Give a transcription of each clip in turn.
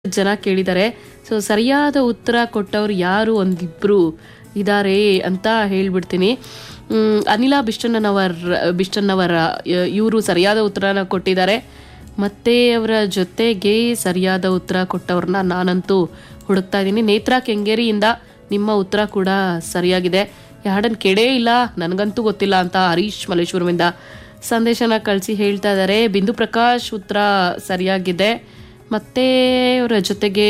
ಜನ ಕೇಳಿದ್ದಾರೆ ಸೊ ಸರಿಯಾದ ಉತ್ತರ ಕೊಟ್ಟವ್ರು ಯಾರು ಒಂದಿಬ್ರು ಇದ್ದಾರೆ ಅಂತ ಹೇಳ್ಬಿಡ್ತೀನಿ ಮ್, ಅನಿಲ ಬಿಷ್ಟಣ್ಣನವರ್ ಬಿಷ್ಟಣ್ಣವರ ಇವರು ಸರಿಯಾದ ಉತ್ತರನ ಕೊಟ್ಟಿದ್ದಾರೆ ಮತ್ತೆ ಅವರ ಜೊತೆಗೆ ಸರಿಯಾದ ಉತ್ತರ ಕೊಟ್ಟವ್ರನ್ನ ನಾನಂತೂ ಹುಡುಕ್ತಾ ಇದ್ದೀನಿ ನೇತ್ರಾ ಕೆಂಗೇರಿಯಿಂದ ನಿಮ್ಮ ಉತ್ತರ ಕೂಡ ಸರಿಯಾಗಿದೆ ಈ ಹಾಡನ್ನು ಕೇಳೇ ಇಲ್ಲ ನನಗಂತೂ ಗೊತ್ತಿಲ್ಲ ಅಂತ ಹರೀಶ್ ಮಲ್ಲೇಶ್ವರಮಿಂದ ಸಂದೇಶನ ಕಳಿಸಿ ಹೇಳ್ತಾ ಇದ್ದಾರೆ ಬಿಂದು ಪ್ರಕಾಶ್ ಉತ್ತರ ಸರಿಯಾಗಿದೆ ಮತ್ತೆ ಅವರ ಜೊತೆಗೆ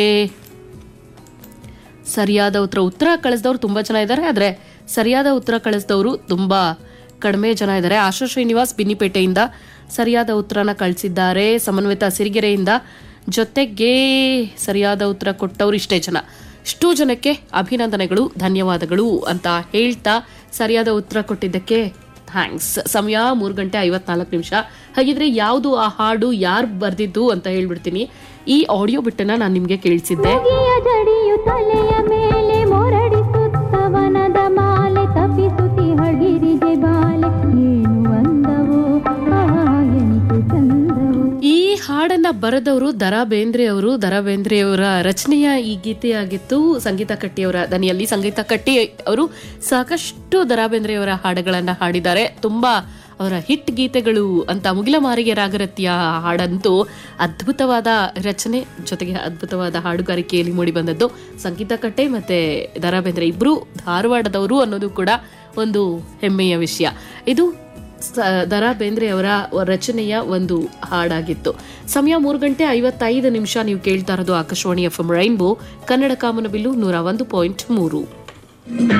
ಸರಿಯಾದ ಉತ್ತರ ಉತ್ತರ ಕಳಿಸಿದವರು ತುಂಬ ಜನ ಇದ್ದಾರೆ ಆದರೆ ಸರಿಯಾದ ಉತ್ತರ ಕಳಿಸಿದವರು ತುಂಬ ಕಡಿಮೆ ಜನ ಇದ್ದಾರೆ ಆಶಾ ಶ್ರೀನಿವಾಸ್ ಬಿನ್ನಿಪೇಟೆಯಿಂದ ಸರಿಯಾದ ಉತ್ತರನ ಕಳಿಸಿದ್ದಾರೆ ಸಮನ್ವಿತ ಸಿರಿಗೆರೆಯಿಂದ ಜೊತೆಗೆ ಸರಿಯಾದ ಉತ್ತರ ಕೊಟ್ಟವರು ಇಷ್ಟೇ ಜನ ಇಷ್ಟು ಜನಕ್ಕೆ ಅಭಿನಂದನೆಗಳು ಧನ್ಯವಾದಗಳು ಅಂತ ಹೇಳ್ತಾ ಸರಿಯಾದ ಉತ್ತರ ಕೊಟ್ಟಿದ್ದಕ್ಕೆ ಥ್ಯಾಂಕ್ಸ್ ಸಮಯ ಮೂರು ಗಂಟೆ ಐವತ್ನಾಲ್ಕು ನಿಮಿಷ ಹಾಗಿದ್ರೆ ಯಾವುದು ಆ ಹಾಡು ಯಾರು ಬರ್ದಿದ್ದು ಅಂತ ಹೇಳ್ಬಿಡ್ತೀನಿ ಈ ಆಡಿಯೋ ಬಿಟ್ಟನ್ನ ನಾನು ನಿಮಗೆ ಕೇಳಿಸಿದ್ದೆ ಹೋಗಿಯ ಜಡಿಯು ತಲೆಯ ಮೇಲೆ ಮೊರಡಿಸುತ್ತವನದ ಮಾಲೆ ತಪ್ಪಿಸುತ್ತಿ ಹಗಿರಿಜೆ ಬಾಲೆ ಏನು ಅಂದವು ಆಹಾ ಎನಿಕೆ ಚಂದವು ಈ ಹಾಡನ್ನ ಬರೆದವರು ದರಾ ಬೇಂದ್ರೆ ಅವರು ದರಾ ಬೇಂದ್ರೆ ಅವರ ರಚನೆಯ ಈ ಗೀತೆಯಾಗಿತ್ತು ಸಂಗೀತ ಕಟ್ಟಿಯವರ ದನಿಯಲ್ಲಿ ಸಂಗೀತ ಕಟ್ಟಿ ಅವರು ಸಾಕಷ್ಟು ದರಾ ಬೇಂದ್ರೆ ಅವರ ಹಾಡುಗಳನ್ನ ಹಾಡಿದ್ದಾರೆ ತುಂಬಾ ಅವರ ಹಿಟ್ ಗೀತೆಗಳು ಅಂತ ಮುಗಿಲ ಮಾರಿಗೆ ರಾಗರತ್ಯ ಹಾಡಂತೂ ಅದ್ಭುತವಾದ ರಚನೆ ಜೊತೆಗೆ ಅದ್ಭುತವಾದ ಹಾಡುಗಾರಿಕೆಯಲ್ಲಿ ಮೂಡಿ ಬಂದದ್ದು ಸಂಗೀತ ಕಟ್ಟೆ ಮತ್ತೆ ದರಾ ಬೇಂದ್ರೆ ಇಬ್ರು ಧಾರವಾಡದವರು ಅನ್ನೋದು ಕೂಡ ಒಂದು ಹೆಮ್ಮೆಯ ವಿಷಯ ಇದು ಸ- ದರಾ ಬೇಂದ್ರೆ ಅವರ ರಚನೆಯ ಒಂದು ಹಾಡಾಗಿತ್ತು ಸಮಯ ಮೂರು ಗಂಟೆ ಐವತ್ತೈದು ನಿಮಿಷ ನೀವು ಕೇಳ್ತಾ ಇರೋದು Akashvani F M rainbow Kannada ಕಾಮನಬಿಲ್ಲು ನೂರ ಒಂದು ಪಾಯಿಂಟ್ ಮೂರು